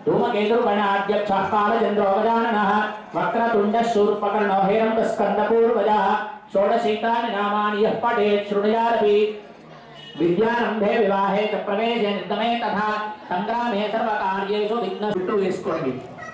धूमकेतुर्गणाध्यक्षः कालचन्द्रो गजाननः वक्रतुण्डः शूर्पकर्णो हेरम्बस्कन्दपूर्वजः षोडशैतानि नामानि यः पठेत् शृणुयादपि విద్యారంభే వివాహే చ ప్రవేశే నిర్గమే తథా సంగ్రామే సర్వకార్యేషు విఘ్న చుట్టూ వేసుకోండి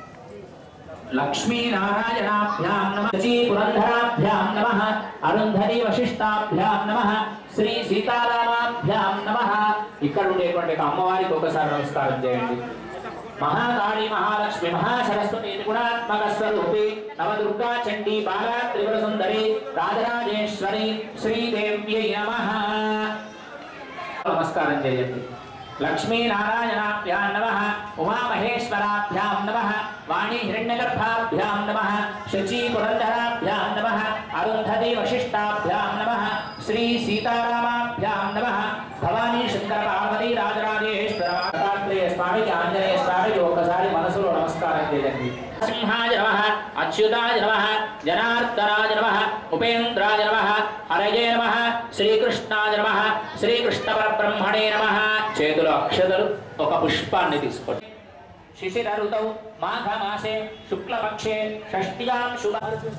లక్ష్మీనారాయణాభ్యాం నమ శచీ పురంధరాభ్యాం నమ అరుంధరి వశిష్టాభ్యాం నమ శ్రీ సీతారామాభ్యాం నమ ఇక్కడ ఉండేటువంటి ఒక అమ్మవారికి ఒకసారి నమస్కారం చేయండి మహాకాళి మహాలక్ష్మి మహాసరస్వతి గుణాత్మక స్వరూపి నవదుర్గా చండీ బాలా త్రిపుర సుందరి రాజరాజేశ్వరి శ్రీదేవ్యై నమః నమస్కారం చేయండి లక్ష్మీనారాయణాభ్యాం నమ ఉమామహేశ్వరాభ్యాం నమ వాణి హిరణ్యగర్భాభ్యాం నమ శచీ పురంధరాభ్యాం నమ అరుంధతి వశిష్టాభ్యాం నమ శ్రీ సీతారామాభ్యాం నమ భవానీ శంకర పార్వతీ రాజరాజేశ్వర దత్తాత్రేయ స్వామికి ఆంజనేయ స్వామికి ఒక్కసారి మనసులో నమస్కారం చేయండి సింహాయ నమ అచ్యుతాయ నమ జనార్దనాయ నమ ఉపేంద్రాయ నమ హరయే నమ శ్రీకృష్ణాయ నమ శ్రీకృష్ణ పరబ్రహ్మణే నమ చేతులు అక్షతలు ఒక పుష్పాన్ని తీసుకోండి శిశిర ఋతౌ మాఘ మాసే శుక్లపక్షే షష్ట్యాం శుభ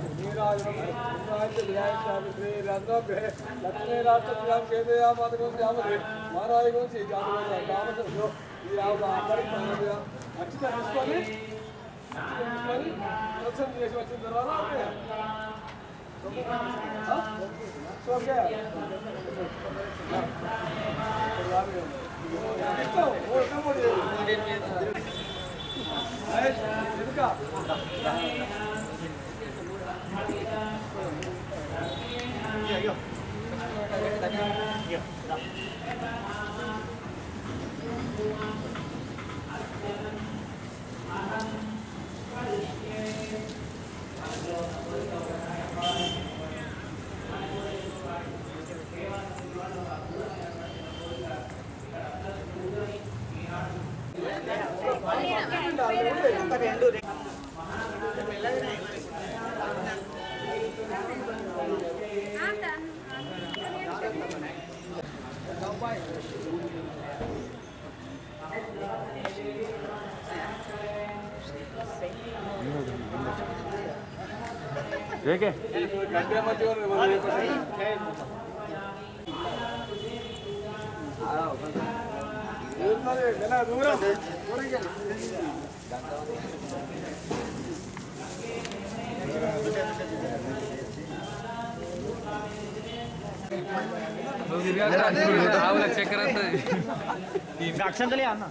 ఆవుల చక్కెర అక్షంతలే అన్న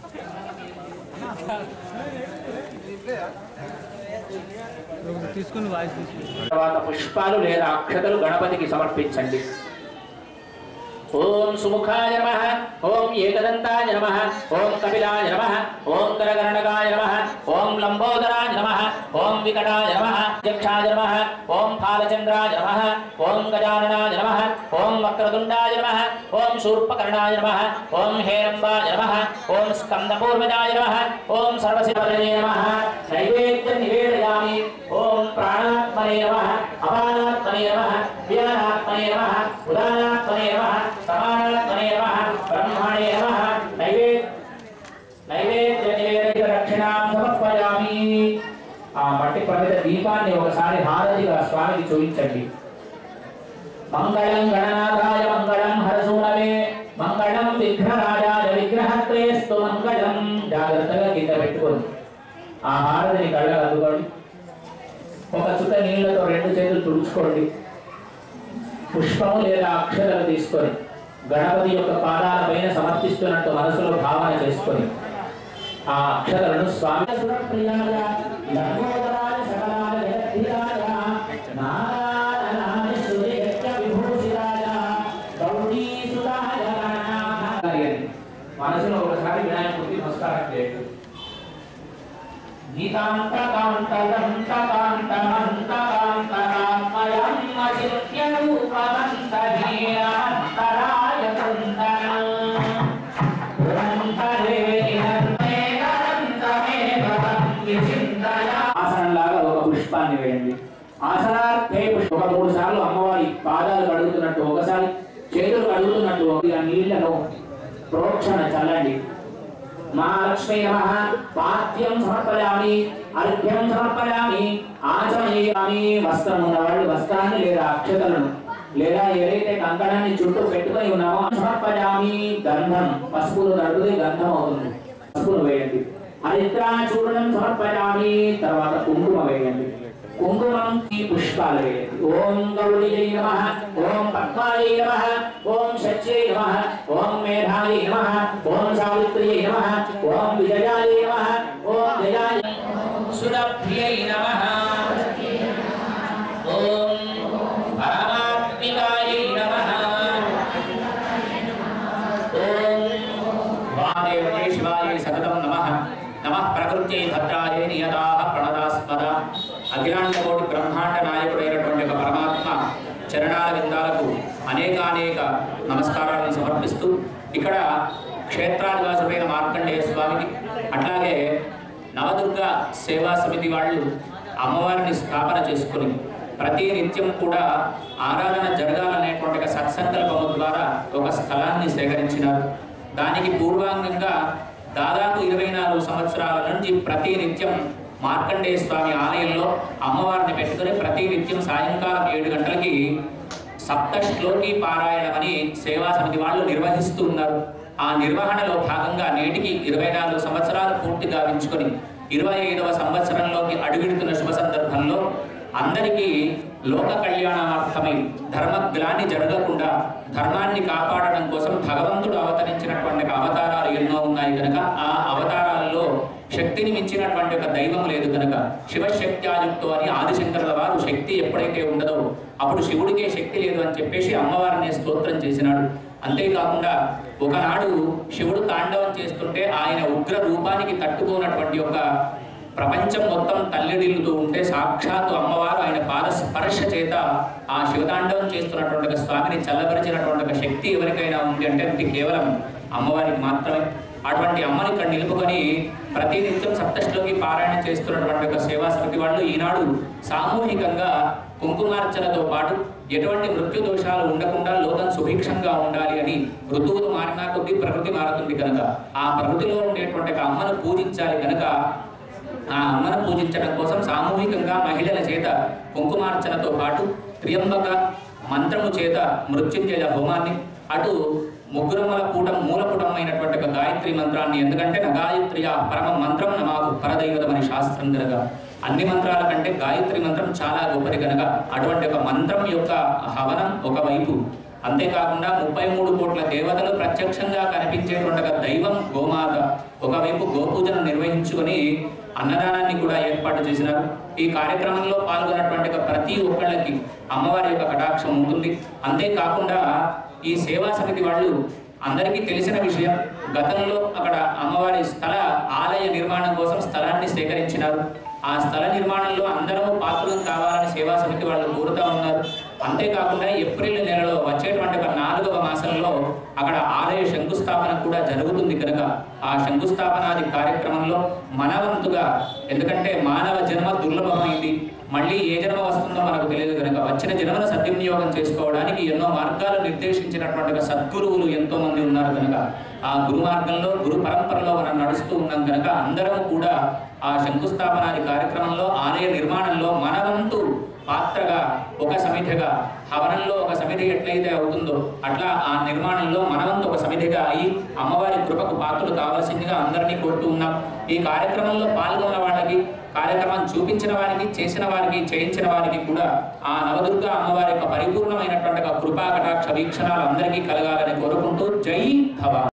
తీసుకుని వాయిస్ తీసుకుని తర్వాత పుష్పాలు లేదా అక్షతలు గణపతికి సమర్పించండి ఓం సుముఖాయ నమ ఓం ఏకదంతాయ నమ ఓం కపిలాయ నమ ఓం కరగరణకాయ నమ ఓం లంబోదరాయ నమ ఓం వికటాయ నమ అధ్యక్షాయ నమ ఓం ఫాలచంద్రాయ నమ ఓం గజాననాయ నమ ఓం వక్రతుండాయ నమ ఓం శూర్పకర్ణాయ నమ ఓం హేరంబాయ నమ ఓం స్కందపూర్వజాయ నమ ఓం సర్వశివజయ నమ నైవేద్యం నివేదయామి ఓం ప్రాణాత్మనే నమ అపానాత్మనే నమ వ్యానాత్మనే నమ ఉదానాత్మనే నమ సమానాత్మనే నమ బ్రహ్మణే నమ నైవేద్య నైవేద్య నివేదిత దక్షిణాం సమర్పయామి ఆ మట్టి ప్రమిద దీపాన్ని ఒకసారి హారతిగా స్వామికి చూపించండి మంగళం గణనాథాయ మంగళం హరసూనవే మంగళం విఘ్నరాజాయ విగ్రహత్రేస్తు మంగళం జాగ్రత్తగా కింద పెట్టుకోండి ఆ హారతిని కళ్ళకు అందుకోండి ఒక చుట్ట నీళ్లతో రెండు చేతులు తుడుచుకోండి పుష్పము లేదా అక్షతలు తీసుకొని గణపతి యొక్క పాదాల పైన సమర్పిస్తున్నట్టు మనసులో భావన చేసుకొని ఆ అక్షతలను స్వామి సురప్రియాయ లంబోదరాయ సకలాయ జగద్ధిరాయ నారాయణాయ సురేఖ్య విభూషితాయ గౌరీసుతాయ గణనాథాయ మనసులో ఒకసారి వినాయకుడికి నమస్కారం చేయండి ఆసనంలాగా ఒక పుష్పాన్ని వేయండి ఆసనార్థే పుష్ప ఒక మూడు సార్లు అమ్మవారి పాదాలు కడుగుతున్నట్టు ఒకసారి చేతులు కడుగుతున్నట్టు ఆ నీళ్లను ప్రోక్షణ చల్లండి మహాలక్ష్మీ నమ పాద్యం సమర్పయామి అర్ఘ్యం సమర్పయామి ఆచమయామి వస్త్రం ఉన్నవాళ్ళు వస్త్రాన్ని లేదా అక్షతలను లేదా ఏదైతే కంకణాన్ని చుట్టూ పెట్టుకొని ఉన్నామో సమర్పయామి గంధం పసుపును నడుపుది గంధం అవుతుంది పసుపును వేయండి హరిద్రా చూర్ణం సమర్పయామి తర్వాత కుంకుమ వేయండి కుంకుమం ఈ పుష్పాలు వేయండి ఓం గౌరీయై నమ ఓం పద్మాయై నమ ఓం శచ్యై నమ ఓం మేధాయై నమ ఓం సావిత్ర్యై నమ ఓం విజయాయ నమ ఓం జయాయ సురభ్యై నమ ఓం పరమాత్మికాయై నమ ఓం వాదేవతే శివాయ సతతం నమః నమః ప్రకృత్యై భద్రాయ నియతాః ప్రణదాస్పద అఖిలాండ కోటి బ్రహ్మాండ నాయకుడైనటువంటి ఒక పరమాత్మ చరణాల విందాలకు అనేకానేక నమస్కారాలను సమర్పిస్తూ ఇక్కడ క్షేత్రాధివాసుడైన మార్కండేయ స్వామికి అట్లాగే నవదుర్గ సేవా సమితి వాళ్ళు అమ్మవారిని స్థాపన చేసుకుని ప్రతి నిత్యం కూడా ఆరాధన జరగాలనేటువంటి ఒక సత్సంకల్పము ద్వారా ఒక స్థలాన్ని సేకరించినారు దానికి పూర్వాంగంగా దాదాపు ఇరవై నాలుగు సంవత్సరాల నుంచి ప్రతి నిత్యం మార్కండేయ స్వామి ఆలయంలో అమ్మవారిని పెట్టుకుని ప్రతి నిత్యం సాయంకాలం ఏడు గంటలకి సప్త శ్లోకి పారాయణమని సేవా సమితి వాళ్ళు నిర్వహిస్తూ ఉన్నారు ఆ నిర్వహణలో భాగంగా నేటికి ఇరవై నాలుగు సంవత్సరాలు పూర్తి గావించుకొని ఇరవై ఐదవ సంవత్సరంలోకి అడుగుడుతున్న శుభ సందర్భంలో అందరికీ లోక కళ్యాణార్థమై ధర్మగ్లాన్ని జరగకుండా ధర్మాన్ని కాపాడడం కోసం భగవంతుడు అవతరించినటువంటి అవతారాలు ఎన్నో ఉన్నాయి కనుక ఆ అవతారాల్లో శక్తిని మించినటువంటి ఒక దైవం లేదు కనుక శివశక్త్యాయుక్తో అని ఆదిశంకరుల వారు శక్తి ఎప్పుడైతే ఉండదో అప్పుడు శివుడికే శక్తి లేదు అని చెప్పేసి అమ్మవారిని స్తోత్రం చేసినాడు అంతేకాకుండా ఒకనాడు శివుడు తాండవం చేస్తుంటే ఆయన ఉగ్ర రూపానికి తట్టుకోనటువంటి ఒక ప్రపంచం మొత్తం తల్లిడిల్లుతూ ఉంటే సాక్షాత్తు అమ్మవారు ఆయన పాద స్పర్శ చేత ఆ శివతాండవం చేస్తున్నటువంటి ఒక స్వామిని చల్లబరిచినటువంటి ఒక శక్తి ఎవరికైనా ఉంది అంటే అది కేవలం అమ్మవారికి మాత్రమే అటువంటి అమ్మని ఇక్కడ నిలుపుకొని ప్రతినిత్యం సప్తశ్లోకి పారాయణ చేస్తున్నటువంటి ఒక సేవా సమితి వాళ్ళు ఈనాడు సామూహికంగా కుంకుమార్చనతో పాటు ఎటువంటి మృత్యు దోషాలు ఉండకుండా లోకం సుభిక్షంగా ఉండాలి అని ఋతువులు మారినా కొద్దీ ప్రకృతి మారుతుంది కనుక ఆ ప్రకృతిలో ఉండేటువంటి ఒక అమ్మను పూజించాలి కనుక ఆ అమ్మను పూజించడం కోసం సామూహికంగా మహిళల చేత కుంకుమార్చనతో పాటు త్రియంబక మంత్రము చేత మృత్యుంజయ హోమాన్ని అటు ముగ్గురమ్మల కూటం మూలపుటమైనటువంటి ఒక గాయత్రి మంత్రాన్ని ఎందుకంటే నా గాయత్రి ఆ పరమ మంత్రం నమాకు పరదైవతమని శాస్త్రం కనుక అన్ని మంత్రాల కంటే గాయత్రి మంత్రం చాలా గొప్పది కనుక అటువంటి ఒక మంత్రం యొక్క హవనం ఒకవైపు అంతేకాకుండా ముప్పై మూడు కోట్ల దేవతలు ప్రత్యక్షంగా కనిపించేటువంటి ఒక దైవం గోమాత ఒకవైపు గోపూజను నిర్వహించుకొని అన్నదానాన్ని కూడా ఏర్పాటు చేసినారు ఈ కార్యక్రమంలో పాల్గొన్నటువంటి ఒక ప్రతి ఒక్కళ్ళకి అమ్మవారి యొక్క కటాక్షం ఉంటుంది అంతేకాకుండా ఈ సేవా సమితి వాళ్ళు అందరికీ తెలిసిన విషయం గతంలో అక్కడ అమ్మవారి స్థల ఆలయ నిర్మాణం కోసం స్థలాన్ని సేకరించినారు ఆ స్థల నిర్మాణంలో అందరూ పాత్రలు కావాలని సేవా సమితి వాళ్ళు కోరుతా ఉన్నారు అంతేకాకుండా ఏప్రిల్ నెలలో వచ్చేటువంటి ఒక నాలుగవ మాసంలో అక్కడ ఆలయ శంకుస్థాపన కూడా జరుగుతుంది కనుక ఆ శంకుస్థాపనాది కార్యక్రమంలో మనవంతుగా ఎందుకంటే మానవ జన్మ దుర్లభమైంది మళ్ళీ ఏ జన్మ వస్తుందో మనకు తెలియదు కనుక వచ్చిన జన్మను సద్వినియోగం చేసుకోవడానికి ఎన్నో మార్గాలు నిర్దేశించినటువంటి ఒక సద్గురువులు ఎంతో మంది ఉన్నారు కనుక ఆ గురు మార్గంలో గురు పరంపరలో మనం నడుస్తూ ఉన్నాం కనుక అందరం కూడా ఆ శంకుస్థాపనాది కార్యక్రమంలో ఆలయ నిర్మాణంలో మనవంతు పాత్రగా ఒక సమిధిగా హవనంలో ఒక సమిధి ఎట్లయితే అవుతుందో అట్లా ఆ నిర్మాణంలో మనవంతు ఒక సమిధిగా అయి అమ్మవారి కృపకు పాత్రలు కావాల్సిందిగా అందరినీ కోరుతూ ఉన్నాం ఈ కార్యక్రమంలో పాల్గొన్న వాళ్ళకి కార్యక్రమం చూపించిన వారికి చేసిన వారికి చేయించిన వారికి కూడా ఆ నవదుర్గ అమ్మవారి యొక్క పరిపూర్ణమైనటువంటి ఒక కృపా కటాక్ష వీక్షణాలు అందరికీ కలగాలని కోరుకుంటూ జై భవ